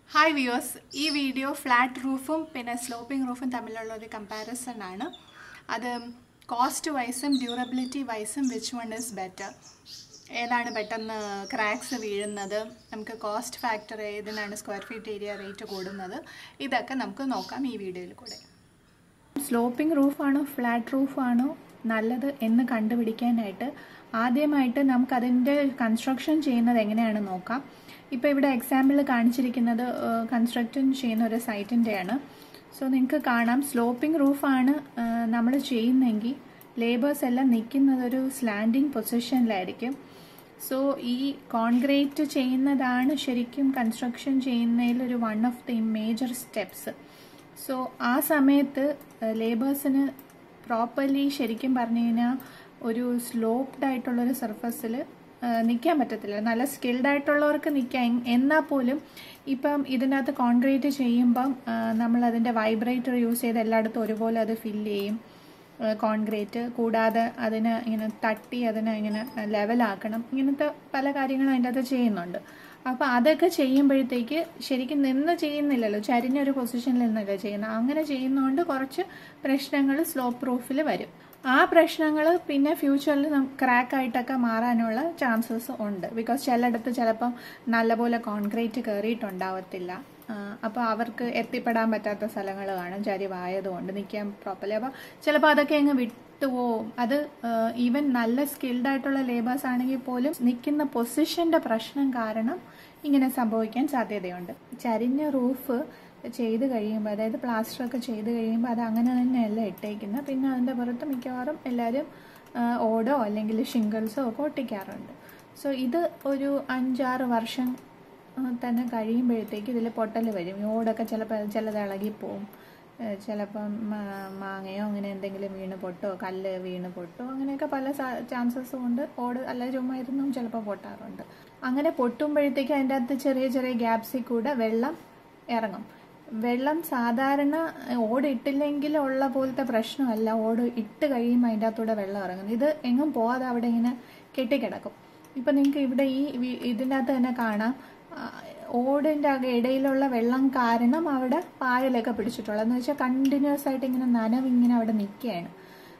Hi viewers ഈ video flat റൂഫും പിന്നെ സ്ലോപ്പിംഗ് റൂഫും തമ്മിലുള്ള ഒരു കമ്പാരിസൺ ആണ് അത് കോസ്റ്റ് വൈസും ഡ്യൂറബിലിറ്റി വൈസും വിച്ച് വൺ ഇസ് ബെറ്റർ ഏതാണ് പെട്ടെന്ന് ക്രാക്സ് വീഴുന്നത് നമുക്ക് കോസ്റ്റ് ഫാക്ടർ ഏതിനാണ് സ്ക്വയർ ഫീറ്റ് ഏരിയ റേറ്റ് കൂടുന്നത് ഇതൊക്കെ നമുക്ക് നോക്കാം ഈ വീഡിയോയിൽ കൂടെ സ്ലോപ്പിംഗ് റൂഫാണോ ഫ്ലാറ്റ് റൂഫാണോ നല്ലത് എന്ന് കണ്ടുപിടിക്കാനായിട്ട് ആദ്യമായിട്ട് നമുക്കതിൻ്റെ കൺസ്ട്രക്ഷൻ ചെയ്യുന്നത് എങ്ങനെയാണ് നോക്കാം ഇപ്പോൾ ഇവിടെ എക്സാമ്പിൾ കാണിച്ചിരിക്കുന്നത് കൺസ്ട്രക്ഷൻ ചെയ്യുന്ന ഒരു സൈറ്റിൻ്റെയാണ് സോ നിങ്ങൾക്ക് കാണാം സ്ലോപ്പിംഗ് റൂഫാണ് നമ്മൾ ചെയ്യുന്നെങ്കിൽ ലേബേഴ്സ് എല്ലാം നിൽക്കുന്നത് ഒരു സ്ലാൻഡിങ് പൊസിഷനിലായിരിക്കും സോ ഈ കോൺക്രീറ്റ് ചെയ്യുന്നതാണ് ശരിക്കും കൺസ്ട്രക്ഷൻ ചെയ്യുന്നതിൽ ഒരു one of the major steps so ആ സമയത്ത് ലേബേഴ്സിന് പ്രോപ്പർലി ശരിക്കും പറഞ്ഞു കഴിഞ്ഞാൽ ഒരു സ്ലോപ്ഡ് ആയിട്ടുള്ളൊരു സർഫസിൽ നിൽക്കാൻ പറ്റത്തില്ല നല്ല സ്കിൽഡ് ആയിട്ടുള്ളവർക്ക് നിൽക്കാം എന്നാൽ പോലും ഇപ്പം ഇതിനകത്ത് കോൺക്രീറ്റ് ചെയ്യുമ്പം നമ്മൾ അതിൻ്റെ വൈബ്രേറ്റർ യൂസ് ചെയ്ത് എല്ലായിടത്തും ഒരുപോലെ അത് ഫില്ല് ചെയ്യും കോൺക്രീറ്റ് കൂടാതെ അതിനെ ഇങ്ങനെ തട്ടി അതിനെ ഇങ്ങനെ ലെവലാക്കണം ഇങ്ങനത്തെ പല കാര്യങ്ങളും അതിൻ്റെ അകത്ത് ചെയ്യുന്നുണ്ട് അപ്പോൾ അതൊക്കെ ചെയ്യുമ്പോഴത്തേക്ക് ശരിക്കും നിന്ന് ചെയ്യുന്നില്ലല്ലോ ചരിഞ്ഞൊരു പൊസിഷനിൽ നിന്നല്ലേ ചെയ്യുന്നത് അങ്ങനെ ചെയ്യുന്നതുകൊണ്ട് കുറച്ച് പ്രശ്നങ്ങൾ സ്ലോപ്പ് പ്രൂഫിൽ വരും ആ പ്രശ്നങ്ങൾ പിന്നെ ഫ്യൂച്ചറിൽ ക്രാക്ക് ആയിട്ടൊക്കെ മാറാനുള്ള ചാൻസസ് ഉണ്ട് ബിക്കോസ് ചിലയിടത്ത് ചിലപ്പം നല്ലപോലെ കോൺക്രീറ്റ് കയറിയിട്ടുണ്ടാവത്തില്ല അപ്പോൾ അവർക്ക് എത്തിപ്പെടാൻ പറ്റാത്ത സ്ഥലങ്ങൾ കാണും ചരിവായതുകൊണ്ട് നിൽക്കാൻ പ്രോപ്പർലി അപ്പോൾ ചിലപ്പോൾ അതൊക്കെ അങ്ങ് വിട്ടുപോകും അത് ഈവൻ നല്ല സ്കിൽഡ് ആയിട്ടുള്ള ലേബേഴ്സ് ആണെങ്കിൽ പോലും നിൽക്കുന്ന പൊസിഷന്റെ പ്രശ്നം കാരണം ഇങ്ങനെ സംഭവിക്കാൻ സാധ്യതയുണ്ട് ചരിഞ്ഞ റൂഫ് ചെയ്ത് കഴിയുമ്പോൾ അതായത് പ്ലാസ്റ്റർ ഒക്കെ ചെയ്ത് കഴിയുമ്പോൾ അത് അങ്ങനെ തന്നെയല്ല ഇട്ടേക്കുന്നത് പിന്നെ അതിൻ്റെ പുറത്ത് മിക്കവാറും എല്ലാവരും ഓടോ അല്ലെങ്കിൽ ഷിംഗിൾസോ ഒക്കെ ഒട്ടിക്കാറുണ്ട് സോ ഇത് ഒരു അഞ്ചാറ് വർഷം തന്നെ കഴിയുമ്പോഴത്തേക്ക് ഇതിൽ പൊട്ടൽ വരും ഈ ഓടൊക്കെ ചിലപ്പോൾ ചിലത് ഇളകിപ്പോവും ചിലപ്പം മാങ്ങയോ അങ്ങനെ എന്തെങ്കിലും വീണ് പൊട്ടോ കല്ല് വീണ് പൊട്ടോ അങ്ങനെയൊക്കെ പല ചാൻസസും ഉണ്ട് ഓട് അല്ല ചുമ്മാ ഇരുന്നും ചിലപ്പോൾ പൊട്ടാറുണ്ട് അങ്ങനെ പൊട്ടുമ്പോഴത്തേക്ക് അതിൻ്റെ അകത്ത് ചെറിയ ചെറിയ ഗ്യാപ്സിൽ കൂടെ വെള്ളം ഇറങ്ങും വെള്ളം സാധാരണ ഓട് ഇട്ടില്ലെങ്കിൽ ഉള്ള പോലത്തെ പ്രശ്നമല്ല ഓട് ഇട്ട് കഴിയുമ്പോൾ അതിൻ്റെ അകത്തൂടെ വെള്ളം ഇറങ്ങുന്നത് ഇത് എങ്ങും പോവാതെ അവിടെ ഇങ്ങനെ കെട്ടിക്കിടക്കും ഇപ്പം നിങ്ങൾക്ക് ഇവിടെ ഈ ഇതിൻ്റെ അകത്ത് തന്നെ കാണാം ഓടിൻ്റെ ഇടയിലുള്ള വെള്ളം കാരണം അവിടെ പായലൊക്കെ പിടിച്ചിട്ടുള്ളത് എന്ന് വെച്ചാൽ കണ്ടിന്യൂസ് ആയിട്ട് ഇങ്ങനെ നനവ് ഇങ്ങനെ അവിടെ നിൽക്കുകയാണ്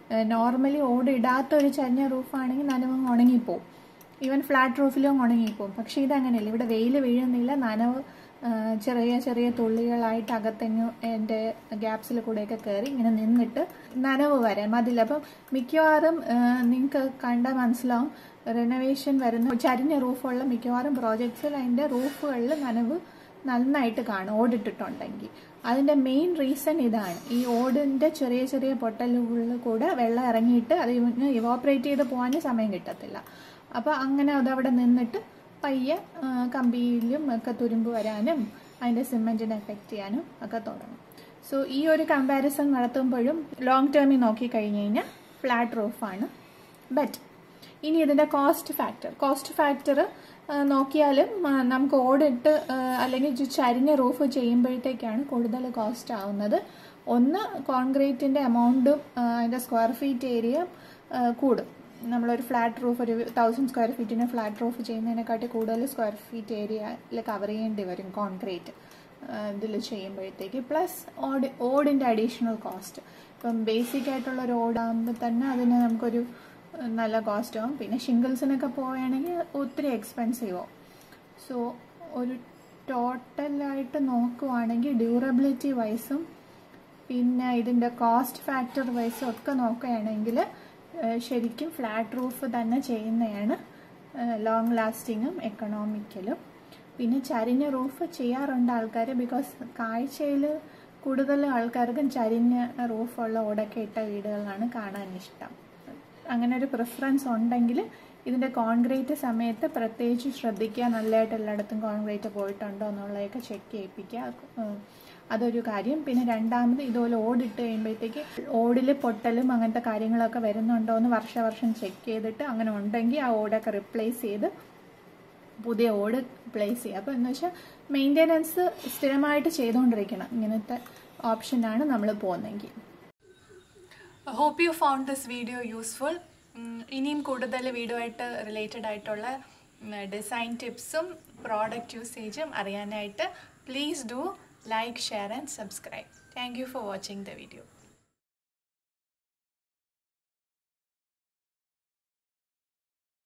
നോർമലി ഓട് ഇടാത്ത ഒരു ചരിഞ്ഞ റൂഫാണെങ്കിൽ നനവ് ഉണങ്ങിപ്പോവും ഈവൻ ഫ്ലാറ്റ് റൂഫിലും ഉണങ്ങിപ്പോവും പക്ഷേ ഇതങ്ങനെയല്ല ഇവിടെ വെയിൽ വീഴുന്നില്ല നനവ് ചെറിയ ചെറിയ തുള്ളികളായിട്ട് അകത്തങ്ങ് എൻ്റെ ഗ്യാപ്സിൽ കൂടെയൊക്കെ കയറി ഇങ്ങനെ നിന്നിട്ട് നനവ് വരാൻ മതില്ല അപ്പം മിക്കവാറും നിങ്ങൾക്ക് കണ്ടാൽ മനസ്സിലാവും റിനോവേഷൻ വരുന്ന ചരിഞ്ഞ റൂഫുള്ള മിക്കവാറും പ്രോജക്ട്സിൽ അതിൻ്റെ റൂഫുകളിൽ നനവ് നന്നായിട്ട് കാണും ഓടിട്ടിട്ടുണ്ടെങ്കിൽ അതിൻ്റെ മെയിൻ റീസൺ ഇതാണ് ഈ ഓടിൻ്റെ ചെറിയ ചെറിയ പൊട്ടലുകളിൽ കൂടെ വെള്ളം ഇറങ്ങിയിട്ട് അത് ഇവോപ്പറേറ്റ് ചെയ്ത് പോകാൻ സമയം കിട്ടത്തില്ല അപ്പോൾ അങ്ങനെ അതവിടെ നിന്നിട്ട് പയ്യെ കമ്പിയിലും ഒക്കെ തുരുമ്പ് വരാനും അതിൻ്റെ സിമെൻറ്റിനെ എഫക്റ്റ് ചെയ്യാനും ഒക്കെ തുടങ്ങും സോ ഈ ഒരു കമ്പാരിസൺ നടത്തുമ്പോഴും ലോങ് ടേമിൽ നോക്കിക്കഴിഞ്ഞ് കഴിഞ്ഞാൽ ഫ്ലാറ്റ് റൂഫാണ് ബെറ്റർ ഇനി ഇതിൻ്റെ കോസ്റ്റ് ഫാക്ടർ കോസ്റ്റ് ഫാക്ടർ നോക്കിയാലും നമുക്ക് ഓടിട്ട് അല്ലെങ്കിൽ ചരിഞ്ഞ റൂഫ് ചെയ്യുമ്പോഴത്തേക്കാണ് കൂടുതൽ കോസ്റ്റ് ആവുന്നത് ഒന്ന് കോൺക്രീറ്റിൻ്റെ എമൗണ്ടും അതിൻ്റെ സ്ക്വയർ ഫീറ്റ് ഏരിയ കൂടും നമ്മളൊരു ഫ്ലാറ്റ് റൂഫ് ഒരു തൗസൻഡ് സ്ക്വയർ ഫീറ്റിന് ഫ്ലാറ്റ് റൂഫ് ചെയ്യുന്നതിനെക്കാട്ടി കൂടുതൽ സ്ക്വയർ ഫീറ്റ് ഏരിയയിൽ കവർ ചെയ്യേണ്ടി വരും കോൺക്രീറ്റ് ഇതിൽ ചെയ്യുമ്പോഴത്തേക്ക് പ്ലസ് ഓട് ഓടിൻ്റെ അഡീഷണൽ കോസ്റ്റ് ഇപ്പം ബേസിക് ആയിട്ടുള്ള ഒരു ഓടാകുമ്പോൾ തന്നെ അതിന് നമുക്കൊരു നല്ല കോസ്റ്റ് ആവും പിന്നെ ഷിംഗിൾസിനൊക്കെ പോവുകയാണെങ്കിൽ ഒത്തിരി എക്സ്പെൻസീവ് ആവും സോ ഒരു ടോട്ടലായിട്ട് നോക്കുവാണെങ്കിൽ ഡ്യൂറബിലിറ്റി വൈസും പിന്നെ ഇതിൻ്റെ കോസ്റ്റ് ഫാക്ടർ വൈസും ഒക്കെ നോക്കുകയാണെങ്കിൽ ശരിക്കും ഫ്ലാറ്റ് റൂഫ് തന്നെ ചെയ്യുന്നതാണ് ലോങ് ലാസ്റ്റിങ്ങും എക്കണോമിക്കലും പിന്നെ ചരിഞ്ഞ റൂഫ് ചെയ്യാറുണ്ട് ആൾക്കാർ ബിക്കോസ് കാഴ്ചയിൽ കൂടുതൽ ആൾക്കാർക്കും ചരിഞ്ഞ റൂഫുള്ള ഓടൊക്കെ ഇട്ട വീടുകളാണ് കാണാൻ ഇഷ്ടം അങ്ങനെ ഒരു പ്രിഫറൻസ് ഉണ്ടെങ്കിൽ ഇതിൻ്റെ കോൺക്രീറ്റ് സമയത്ത് പ്രത്യേകിച്ച് ശ്രദ്ധിക്കുക നല്ലതായിട്ട് എല്ലായിടത്തും കോൺക്രീറ്റ് പോയിട്ടുണ്ടോ എന്നുള്ളതൊക്കെ ചെക്ക് ചെയ്യിപ്പിക്കുക അതൊരു കാര്യം പിന്നെ രണ്ടാമത് ഇതുപോലെ ഓടിട്ട് കഴിയുമ്പോഴത്തേക്ക് ഓടിൽ പൊട്ടലും അങ്ങനത്തെ കാര്യങ്ങളൊക്കെ വരുന്നുണ്ടോ എന്ന് വർഷവർഷം ചെക്ക് ചെയ്തിട്ട് അങ്ങനെ ഉണ്ടെങ്കിൽ ആ ഓടൊക്കെ റിപ്ലേസ് ചെയ്ത് പുതിയ ഓട് പ്ലേസ് ചെയ്യുക അപ്പോൾ എന്ന് വെച്ചാൽ മെയിൻ്റെനൻസ് സ്ഥിരമായിട്ട് ചെയ്തുകൊണ്ടിരിക്കണം ഇങ്ങനത്തെ ഓപ്ഷനാണ് നമ്മൾ പോകുന്നതെങ്കിൽ hope you found this video useful ഇനിയും കൂടുതൽ വീഡിയോ ആയിട്ട് റിലേറ്റഡ് ആയിട്ടുള്ള ഡിസൈൻ ടിപ്സും പ്രോഡക്റ്റ് യൂസേജും അറിയാനായിട്ട് Please do like, share and subscribe. Thank you for watching the video.